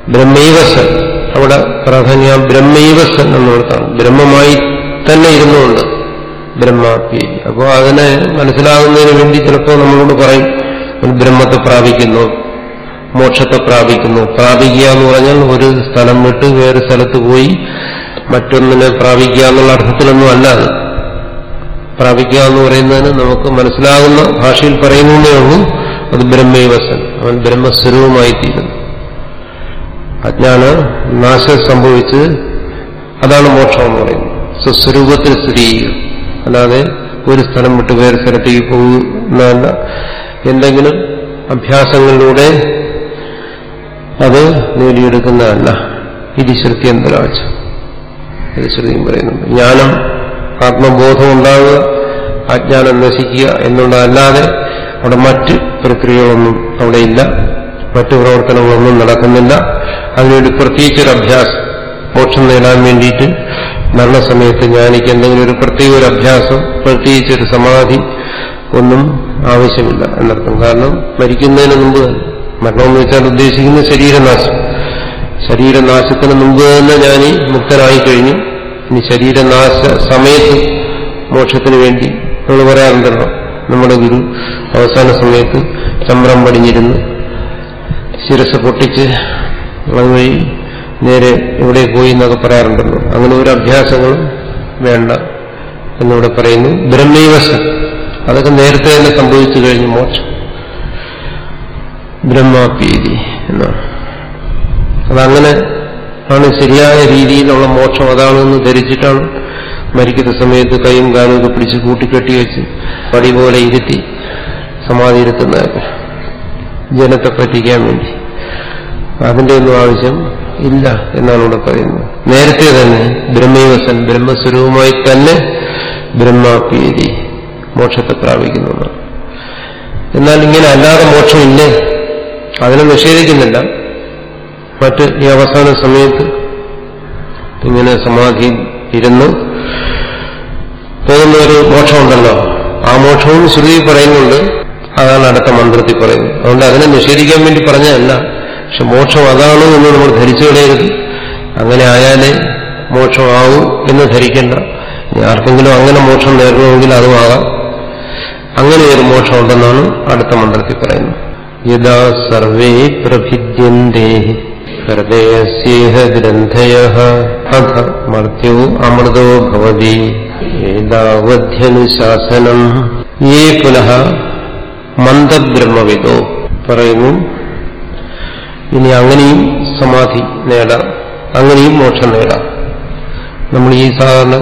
ബ്രഹ്മൈവസൻ അവിടെ പ്രാധാന്യം ബ്രഹ്മൈവസൻ എന്നുള്ളതാണ് ബ്രഹ്മമായി തന്നെ ഇരുന്നുകൊണ്ട് ബ്രഹ്മാപ്യേരി അപ്പോൾ അതിനെ മനസ്സിലാകുന്നതിന് വേണ്ടി ചിലപ്പോൾ നമ്മളോട് പറയും ഒരു ബ്രഹ്മത്തെ പ്രാപിക്കുന്നു മോക്ഷത്തെ പ്രാപിക്കുന്നു പ്രാപിക്കുക എന്ന് പറഞ്ഞാൽ ഒരു സ്ഥലം വിട്ട് വേറെ സ്ഥലത്ത് പോയി മറ്റൊന്നിനെ പ്രാപിക്കുക എന്നുള്ള അർത്ഥത്തിലൊന്നും അല്ല അത് പ്രാപിക്കുക എന്ന് പറയുന്നതിന് നമുക്ക് മനസ്സിലാകുന്ന ഭാഷയിൽ പറയുന്നതേ ഉള്ളൂ അത് ബ്രഹ്മൈവസൻ അവൻ ബ്രഹ്മസ്വരൂപമായി തീരുന്നു അജ്ഞാന നാശം സംഭവിച്ച് അതാണ് മോക്ഷം എന്ന് പറയുന്നത് സ്വസ്വരൂപത്തിൽ സ്ഥിതി ചെയ്യുക അല്ലാതെ ഒരു സ്ഥലം വിട്ട് വേറെ സ്ഥലത്തേക്ക് പോകുന്നതല്ല എന്തെങ്കിലും അഭ്യാസങ്ങളിലൂടെ അത് നേടിയെടുക്കുന്നതല്ല ഇത് ശ്രുതി എന്തരാച്ച ഇത് ശ്രുതിയും പറയുന്നുണ്ട് ജ്ഞാനം ആത്മബോധം ഉണ്ടാവുക അജ്ഞാനം നശിക്കുക എന്നുള്ളതല്ലാതെ അവിടെ മറ്റ് പ്രക്രിയകളൊന്നും അവിടെ ഇല്ല മറ്റു പ്രവർത്തനങ്ങളൊന്നും നടക്കുന്നില്ല അതിനുവേണ്ടി പ്രത്യേകിച്ചൊരു അഭ്യാസം മോക്ഷം നേടാൻ വേണ്ടിയിട്ട് മരണസമയത്ത് ജ്ഞാനിക്ക് എന്തെങ്കിലും ഒരു പ്രത്യേക ഒരു അഭ്യാസം പ്രത്യേകിച്ചൊരു സമാധി ഒന്നും ആവശ്യമില്ല എന്നർത്ഥം കാരണം മരിക്കുന്നതിന് മുമ്പ് തന്നെ മരണമെന്ന് വെച്ചാൽ ഉദ്ദേശിക്കുന്നത് ശരീരനാശം ശരീരനാശത്തിന് മുമ്പ് തന്നെ ജ്ഞാനി മുക്തനായി കഴിഞ്ഞു ഇനി ശരീരനാശ സമയത്ത് മോക്ഷത്തിന് വേണ്ടി നമ്മൾ പറയാറുണ്ടല്ലോ നമ്മുടെ ഗുരു അവസാന സമയത്ത് ചമ്രം പടിഞ്ഞിരുന്ന് ശിരസ് പൊട്ടിച്ച് അതുവഴി നേരെ എവിടെ പോയി എന്നൊക്കെ പറയാറുണ്ടല്ലോ അങ്ങനെ ഒരു അഭ്യാസങ്ങളും വേണ്ട എന്നിവിടെ പറയുന്നു ബ്രഹ്മീവശം അതൊക്കെ നേരത്തെ തന്നെ സംഭവിച്ചു കഴിഞ്ഞു മോക്ഷം ബ്രഹ്മാപീതി എന്നാണ് അതങ്ങനെ ആണ് ശരിയായ രീതിയിലുള്ള മോക്ഷം അതാണെന്ന് ധരിച്ചിട്ടാണ് മരിക്കുന്ന സമയത്ത് കൈയും കാലും ഒക്കെ പിടിച്ച് കൂട്ടിക്കെട്ടി വെച്ച് പടി പോലെ ഇരുത്തി സമാധി ഇരുത്തുന്നതൊക്കെ ജനത്തെ പറ്റിക്കാൻ വേണ്ടി അതിന്റെ ഒന്നും ആവശ്യം ഇല്ല എന്നാണ് ഇവിടെ പറയുന്നത് നേരത്തെ തന്നെ ബ്രഹ്മീവസൻ ബ്രഹ്മസ്വരൂപമായി തന്നെ ബ്രഹ്മാപീതി മോക്ഷത്തെ പ്രാപിക്കുന്നുണ്ട് എന്നാൽ ഇങ്ങനെ അല്ലാതെ മോക്ഷമില്ലേ അതിനെ നിഷേധിക്കുന്നില്ല മറ്റ് ഈ അവസാന സമയത്ത് ഇങ്ങനെ സമാധി ഇരുന്ന് പോകുന്ന ഒരു മോക്ഷമുണ്ടല്ലോ ആ മോക്ഷവും ശ്രുതി പറയുന്നുണ്ട് അതാണ് അടുത്ത മന്ത്രത്തിൽ പറയുന്നത് അതുകൊണ്ട് അതിനെ നിഷേധിക്കാൻ വേണ്ടി പറഞ്ഞതല്ല പക്ഷെ മോക്ഷം അതാണ് എന്ന് നമ്മൾ ധരിച്ചു കളയരുത് അങ്ങനെ ആയാലേ മോക്ഷമാവൂ എന്ന് ധരിക്കേണ്ട ഇനി ആർക്കെങ്കിലും അങ്ങനെ മോക്ഷം നേടണമെങ്കിൽ അതുമാകാം അങ്ങനെ ഒരു മോക്ഷം ഉണ്ടെന്നാണ് അടുത്ത മന്ത്രത്തിൽ പറയുന്നത് യഥാ സർവേ പ്രഭിദ്യന്തേ ഹൃദയസ്യേഹ ഗ്രന്ഥയ അധ മർത്യോ അമൃതോ ഭവതി ഏതാവധ്യനുശാസനം യേ പുനഃ മന്ദബ്രഹ്മവിദോ പറയുന്നു ഇനി അങ്ങനെയും സമാധി നേടാം അങ്ങനെയും മോക്ഷം നേടാം നമ്മൾ ഈ സാധാരണ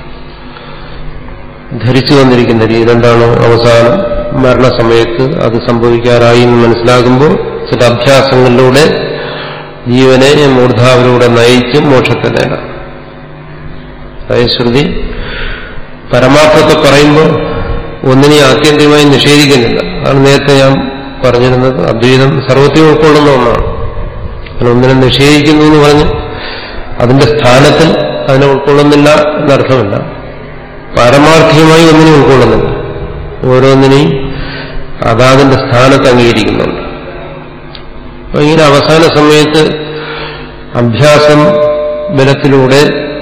ധരിച്ചു വന്നിരിക്കുന്ന രീതി എന്താണ് അവസാനം മരണസമയത്ത് അത് സംഭവിക്കാറായി എന്ന് മനസ്സിലാകുമ്പോൾ ചില അഭ്യാസങ്ങളിലൂടെ ജീവനെ മൂർധാവിലൂടെ നയിച്ച് മോക്ഷത്തെ നേടാം അതായത് ശ്രുതി പരമാർത്ഥത്തെ പറയുമ്പോൾ ഒന്നിനെ ആത്യന്തികമായി നിഷേധിക്കുന്നില്ല അതാണ് നേരത്തെ ഞാൻ പറഞ്ഞിരുന്നത് അദ്വൈതം സർവത്തെയും ഉൾക്കൊള്ളുന്ന ഒന്നാണ് അങ്ങനെ ഒന്നിനെ നിഷേധിക്കുന്നു എന്ന് പറഞ്ഞ് അതിന്റെ സ്ഥാനത്തിൽ അതിനെ ഉൾക്കൊള്ളുന്നില്ല എന്നർത്ഥമില്ല പാരമാർത്ഥികമായി ഒന്നിനെ ഉൾക്കൊള്ളുന്നില്ല ഓരോന്നിനെയും അതാതിന്റെ സ്ഥാനത്ത് അംഗീകരിക്കുന്നുണ്ട് അപ്പൊ ഇങ്ങനെ അവസാന സമയത്ത് അഭ്യാസം ബലത്തിലൂടെ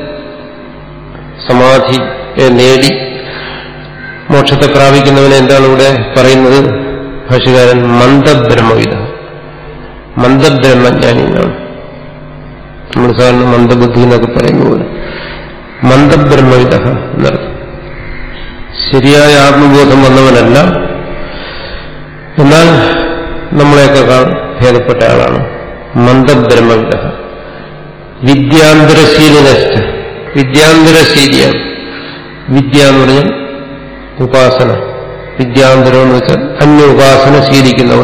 സമാധിയെ നേടി മോക്ഷത്തെ പ്രാപിക്കുന്നവനെ എന്താണ് ഇവിടെ പറയുന്നത് ഭാഷകാരൻ മന്ദബ്രഹ്മവിധ മന്ദബ്രഹ്മജ്ഞാനി എന്നാണ് നമ്മൾ സാധാരണ മന്ദബുദ്ധി എന്നൊക്കെ പറയുന്ന പോലെ മന്ദബ്രഹ്മവിധ എന്നർത്ഥം ശരിയായ ആത്മബോധം വന്നവനല്ല എന്നാൽ നമ്മളെയൊക്കെ ഭേദപ്പെട്ട ആളാണ് മന്ദബ്രഹ്മവിധ വിദ്യാന്തരശീലിനസ്ഥ വിദ്യാന്തരശീലിയാണ് വിദ്യ എന്ന് പറഞ്ഞാൽ ഉപാസന വിദ്യാന്തരം എന്ന് വെച്ചാൽ അന്യ ഉപാസന ശീലിക്കുന്നവൻ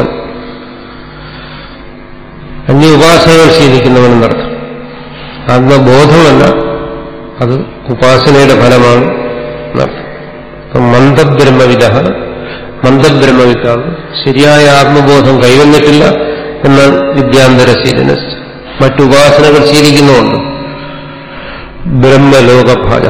അന്യ ഉപാസനകൾ ശീലിക്കുന്നവൻ എന്നർത്ഥം ആത്മബോധമല്ല അത് ഉപാസനയുടെ ഫലമാണ് എന്നർത്ഥം അപ്പം മന്ദബ്രഹ്മവിധ മന്ദബ്രഹ്മവിത്താണ് ശരിയായ ആത്മബോധം കൈവന്നിട്ടില്ല എന്നാൽ വിദ്യാന്തരശീലന മറ്റുപാസനകൾ ശീലിക്കുന്നുമുണ്ട് ബ്രഹ്മലോകഭാജ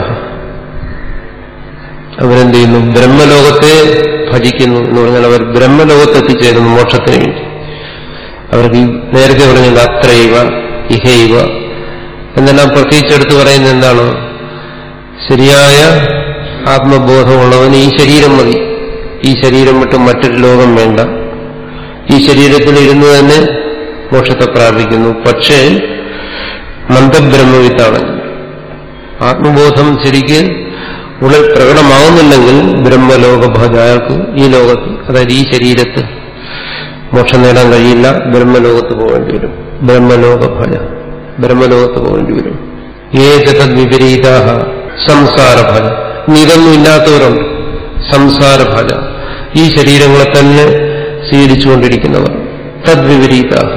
അവരെന്ത് ചെയ്യുന്നു ബ്രഹ്മലോകത്തെ ഭജിക്കുന്നു എന്ന് പറഞ്ഞാൽ അവർ ബ്രഹ്മലോകത്ത് എത്തിച്ചേരുന്നു മോക്ഷത്തിന് വേണ്ടി അവർക്ക് ഈ നേരത്തെ പറഞ്ഞത് അത്രൈവ ഇഹൈവ എന്നെല്ലാം പ്രത്യേകിച്ചെടുത്ത് പറയുന്നത് എന്താണ് ശരിയായ ആത്മബോധമുള്ളവന് ഈ ശരീരം മതി ഈ ശരീരം വിട്ട് മറ്റൊരു ലോകം വേണ്ട ഈ ശരീരത്തിൽ ഇരുന്ന് തന്നെ മോക്ഷത്തെ പ്രാപിക്കുന്നു പക്ഷേ മന്ദബ്രഹ്മവിത്താണ് ആത്മബോധം ശരിക്ക് ഉള്ളിൽ പ്രകടമാവുന്നില്ലെങ്കിൽ ബ്രഹ്മലോകഭജ അയാൾക്ക് ഈ ലോകത്ത് അതായത് ഈ ശരീരത്ത് മോക്ഷം നേടാൻ കഴിയില്ല ബ്രഹ്മലോകത്ത് പോകേണ്ടി വരും ബ്രഹ്മലോകഭജ ബ്രഹ്മലോകത്ത് പോകേണ്ടി വരും ഏതത് വിപരീതാഹ സംസാരഫല ഇതൊന്നും ഇല്ലാത്തവരുണ്ട് സംസാരഫല ഈ ശരീരങ്ങളെ തന്നെ സ്വീകരിച്ചുകൊണ്ടിരിക്കുന്നവർ തദ്വിപരീതാഹ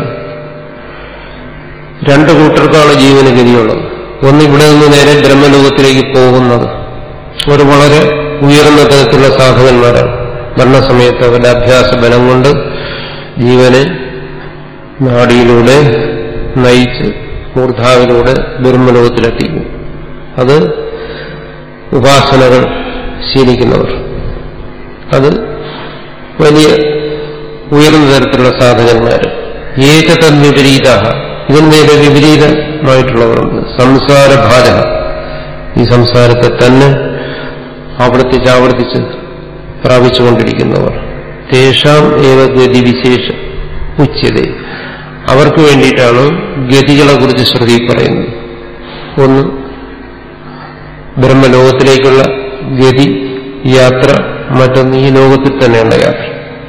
രണ്ടു കൂട്ടർക്കാണ് ജീവന് ഗതിയുള്ളത് ഒന്ന് ഇവിടെ നിന്ന് നേരെ ബ്രഹ്മലോകത്തിലേക്ക് പോകുന്നത് ഒരു വളരെ ഉയർന്ന തരത്തിലുള്ള സാധകന്മാരാണ് മരണസമയത്ത് അവരുടെ അഭ്യാസ ബലം കൊണ്ട് ജീവനെ നാടിയിലൂടെ നയിച്ച് മൂർധാവിലൂടെ ബ്രഹ്മലോകത്തിലെത്തിക്കും അത് ഉപാസനകൾ ശീലിക്കുന്നവർ അത് വലിയ ഉയർന്ന തരത്തിലുള്ള സാധകന്മാർ ഏകതൻ വിപരീത ഇതിന് നേരെ വിപരീതമായിട്ടുള്ളവരുണ്ട് സംസാരഭാര ഈ സംസാരത്തെ തന്നെ ആവർത്തിച്ച് ആവർത്തിച്ച് പ്രാപിച്ചുകൊണ്ടിരിക്കുന്നവർ തേഷാം ഏവ ഗതിവിശേഷ ഉച്ചത അവർക്ക് വേണ്ടിയിട്ടാണ് ഗതികളെ കുറിച്ച് ശ്രുതി പറയുന്നത് ഒന്ന് ബ്രഹ്മലോകത്തിലേക്കുള്ള ഗതി യാത്ര മറ്റൊന്ന് ഈ ലോകത്തിൽ തന്നെയുള്ള യാത്ര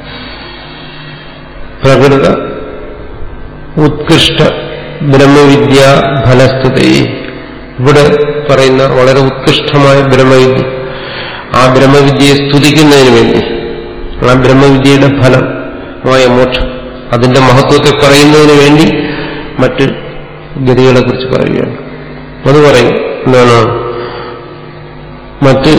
പ്രകൃത ഉത്കൃഷ്ട ബ്രഹ്മവിദ്യ ഫലസ്ഥിതി ഇവിടെ പറയുന്ന വളരെ ഉത്കൃഷ്ടമായ ബ്രഹ്മവിദ്യ ആ ബ്രഹ്മവിദ്യയെ സ്തുതിക്കുന്നതിന് വേണ്ടി ആ ബ്രഹ്മവിദ്യയുടെ ഫലമായ മോക്ഷം അതിന്റെ മഹത്വത്തെ പറയുന്നതിന് വേണ്ടി മറ്റ് ഗതികളെ കുറിച്ച് പറയുകയാണ് അത് പറയും എന്താണ് മറ്റ്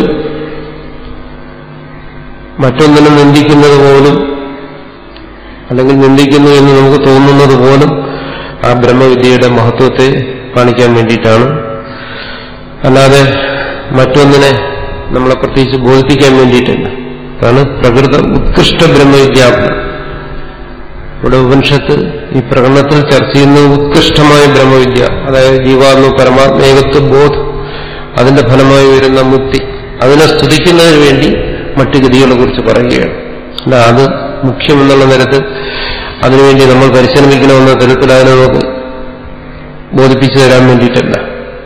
മറ്റൊന്നിനെ നിന്ദിക്കുന്നത് പോലും അല്ലെങ്കിൽ നിന്ദിക്കുന്നു എന്ന് നമുക്ക് തോന്നുന്നത് പോലും ആ ബ്രഹ്മവിദ്യയുടെ മഹത്വത്തെ കാണിക്കാൻ വേണ്ടിയിട്ടാണ് അല്ലാതെ മറ്റൊന്നിനെ നമ്മളെ പ്രത്യേകിച്ച് ബോധിപ്പിക്കാൻ വേണ്ടിയിട്ടല്ല അതാണ് പ്രകൃത ഉത്കൃഷ്ട ബ്രഹ്മവിദ്യാപനം ഇവിടെ ഉപനിഷത്ത് ഈ പ്രകടനത്തിൽ ചർച്ച ചെയ്യുന്ന ഉത്കൃഷ്ടമായ ബ്രഹ്മവിദ്യ അതായത് ജീവാത്മ പരമാത്മേകത്വ ബോധം അതിന്റെ ഫലമായി വരുന്ന മുക്തി അതിനെ സ്തുതിക്കുന്നതിന് വേണ്ടി മറ്റു ഗതികളെ കുറിച്ച് പറയുകയാണ് അല്ല അത് മുഖ്യമെന്നുള്ള തരത്തിൽ അതിനുവേണ്ടി നമ്മൾ പരിശ്രമിക്കണമെന്ന തരത്തിൽ അതിനെ നമുക്ക് ബോധിപ്പിച്ചു തരാൻ വേണ്ടിയിട്ടല്ല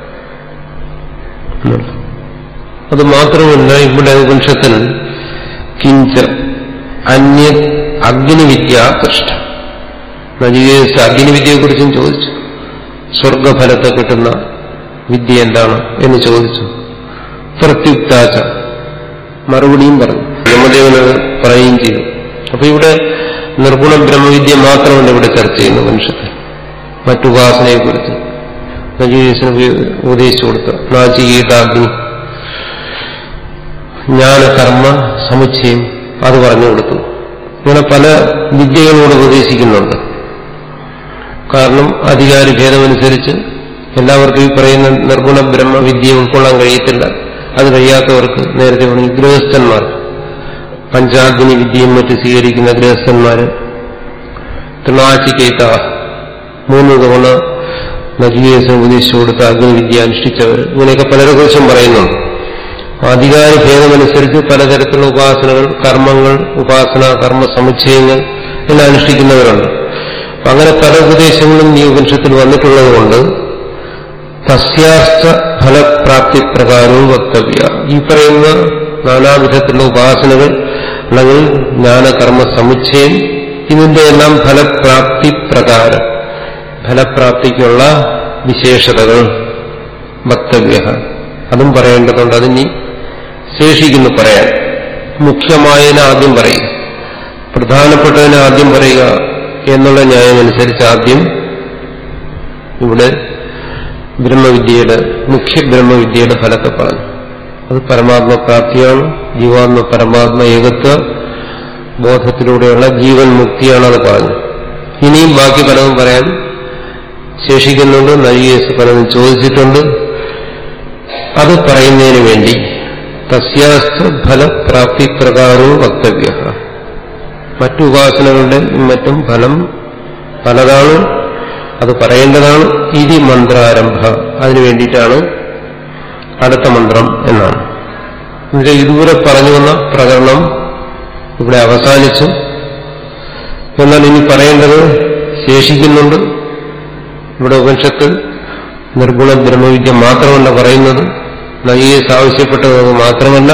അത് മാത്രമല്ല ഇവിടെ ഉപനിഷത്തിൽ കിഞ്ച അന്യ അഗ്നിവിദ്യ കൃഷ്ണ നജികേസ് അഗ്നിവിദ്യയെക്കുറിച്ചും ചോദിച്ചു സ്വർഗഫലത്തെ കിട്ടുന്ന വിദ്യ എന്താണ് എന്ന് ചോദിച്ചു പ്രത്യുക്താച മറുപടിയും പറഞ്ഞു ബ്രഹ്മദേവനത് പറയുകയും ചെയ്തു അപ്പൊ ഇവിടെ നിർഗുണ ബ്രഹ്മവിദ്യ മാത്രമല്ല ഇവിടെ ചർച്ച ചെയ്യുന്ന മനുഷ്യത്തെ മറ്റുപാസനയെക്കുറിച്ച് നജീകേശന് ഉപദേശിച്ചു കൊടുത്ത നാചികീതാഗ്നി ജ്ഞാനകർമ്മ സമുച്ചയം അത് പറഞ്ഞു കൊടുത്തു ഇങ്ങനെ പല വിദ്യകളോട് ഉപദേശിക്കുന്നുണ്ട് കാരണം അധികാരി ഭേദമനുസരിച്ച് എല്ലാവർക്കും ഈ പറയുന്ന നിർഗുണ ബ്രഹ്മവിദ്യ ഉൾക്കൊള്ളാൻ കഴിയത്തില്ല അത് കഴിയാത്തവർക്ക് നേരത്തെ പറഞ്ഞ ഗൃഹസ്ഥന്മാർ പഞ്ചാഗ്നി വിദ്യയും മറ്റ് സ്വീകരിക്കുന്ന ഗൃഹസ്ഥന്മാര് തൃണാച്ചിക്കേത്ത മൂന്ന് തവണ നജീകേശം ഉപദേശിച്ചു കൊടുത്ത അഗ്നിവിദ്യ അനുഷ്ഠിച്ചവർ ഇങ്ങനെയൊക്കെ പലരെ കുറിച്ചും പറയുന്നുണ്ട് അധികാര ഭേദമനുസരിച്ച് പലതരത്തിലുള്ള ഉപാസനകൾ കർമ്മങ്ങൾ ഉപാസന കർമ്മ സമുച്ചയങ്ങൾ എല്ലാം അനുഷ്ഠിക്കുന്നവരുണ്ട് അപ്പൊ അങ്ങനെ പല ഉപദേശങ്ങളും ഈ ഉപനിഷത്തിൽ വന്നിട്ടുള്ളതുകൊണ്ട് തസ്യാസ്ഥ ഫലപ്രാപ്തി പ്രകാരവും വക്തവ്യ ഈ പറയുന്ന നാനാവിധത്തിലുള്ള ഉപാസനകൾ അല്ലെങ്കിൽ ജ്ഞാനകർമ്മ സമുച്ചയം ഇതിന്റെ എല്ലാം ഫലപ്രാപ്തി പ്രകാരം ഫലപ്രാപ്തിക്കുള്ള വിശേഷതകൾ വക്തവ്യ അതും പറയേണ്ടതുണ്ട് അതിനി ശേഷിക്കുന്നു പറയാൻ മുഖ്യമായതിനെ ആദ്യം പറയും പ്രധാനപ്പെട്ടതിനെ ആദ്യം പറയുക എന്നുള്ള ന്യായമനുസരിച്ച് ആദ്യം ഇവിടെ ബ്രഹ്മവിദ്യയുടെ മുഖ്യ ബ്രഹ്മവിദ്യയുടെ ഫലത്തെ പറഞ്ഞു അത് പരമാത്മപ്രാപ്തിയാണ് ജീവാത്മ പരമാത്മ ഏകത്വ ബോധത്തിലൂടെയുള്ള ജീവൻ മുക്തിയാണ് അത് പറഞ്ഞു ഇനിയും ബാക്കി പലതും പറയാൻ ശേഷിക്കുന്നുണ്ട് നൈയേസ് പലതും ചോദിച്ചിട്ടുണ്ട് അത് പറയുന്നതിന് വേണ്ടി തസ്യാസ്ഥ ഫലപ്രാപ്തി പ്രകാരവും വക്തവ്യ മറ്റു ഉപാസനകളുടെ മറ്റും ഫലം പലതാണ് അത് പറയേണ്ടതാണ് ഇതി മന്ത്രാരംഭ അതിനു വേണ്ടിയിട്ടാണ് അടുത്ത മന്ത്രം എന്നാണ് ഇവിടെ ഇതുവരെ പറഞ്ഞു വന്ന പ്രകരണം ഇവിടെ അവസാനിച്ചു എന്നാൽ ഇനി പറയേണ്ടത് ശേഷിക്കുന്നുണ്ട് ഇവിടെ ഉപനിഷത്ത് നിർഗുണ ബ്രഹ്മവിദ്യ മാത്രമല്ല പറയുന്നത് നൈയേസ് ആവശ്യപ്പെട്ടത് മാത്രമല്ല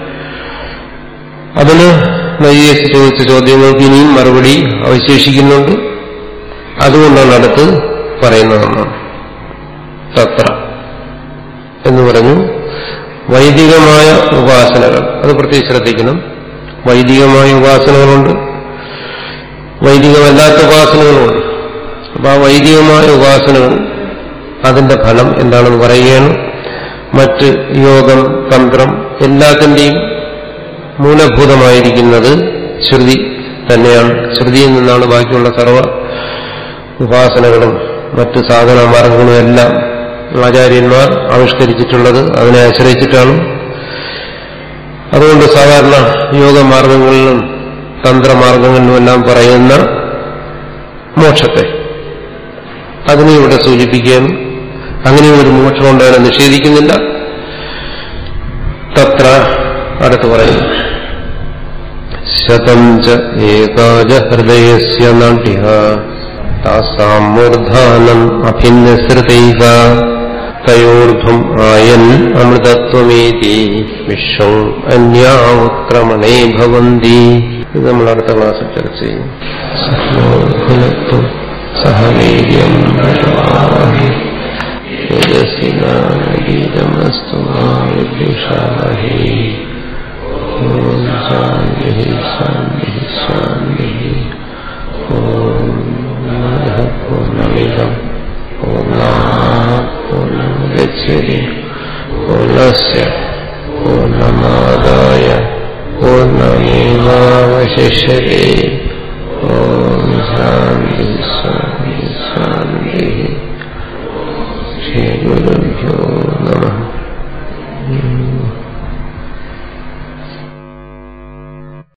അതിന് നൈയേസ് ചോദിച്ച ചോദ്യങ്ങൾക്ക് ഇനിയും മറുപടി അവശേഷിക്കുന്നുണ്ട് അതുകൊണ്ടാണ് അടുത്ത് പറയുന്നതെന്നാണ് തത്ര എന്ന് പറഞ്ഞു വൈദികമായ ഉപാസനകൾ അത് പ്രത്യേകം ശ്രദ്ധിക്കണം വൈദികമായ ഉപാസനകളുണ്ട് വൈദികമല്ലാത്ത ഉപാസനകളുണ്ട് അപ്പൊ ആ വൈദികമായ ഉപാസനകൾ അതിന്റെ ഫലം എന്താണെന്ന് പറയുകയാണ് മറ്റ് യോഗം തന്ത്രം എല്ലാത്തിന്റെയും മൂലഭൂതമായിരിക്കുന്നത് ശ്രുതി തന്നെയാണ് ശ്രുതിയിൽ നിന്നാണ് ബാക്കിയുള്ള സർവ ഉപാസനകളും മറ്റ് സാധന മാർഗങ്ങളും എല്ലാം ആചാര്യന്മാർ ആവിഷ്കരിച്ചിട്ടുള്ളത് അതിനെ ആശ്രയിച്ചിട്ടാണ് അതുകൊണ്ട് സാധാരണ യോഗമാർഗങ്ങളിലും തന്ത്രമാർഗങ്ങളിലും എല്ലാം പറയുന്ന മോക്ഷത്തെ അതിനെ ഇവിടെ സൂചിപ്പിക്കുകയാണ് അങ്ങനെ ഒരു മോക്ഷം കൊണ്ട് അതിനെ നിഷേധിക്കുന്നില്ല തത്ര അടുത്ത് പറയുന്നു ശതം ച ഏകാജ ഹൃദയസ്യ നാട്യ താസാം മൂർധാനം അഭിന്നശ്രുതൈക തയോർധ്വം ആയൻ അമൃതത്വമേതി വിശ്വം അന്യാക്രമണേ ഭവന്തി ഇത് നമ്മൾ അടുത്ത ക്ലാസ്സിൽ ചർച്ച ചെയ്യും സഹോഫലത്വം സഹവീര്യം തേജസ്വിനാഗീതമസ്തു വിദ്യുഷാമഹേ ഓം ശാന്തി ശാന്തി ശാന്തി ഓം പൂർണ്ണമിതം പൂർണ്ണാ പൂർണ്ണമുദച്ഛതി പൂർണ്ണസ്യ പൂർണ്ണമാദായ പൂർണ്ണമേവാവശിഷ്യത്തെ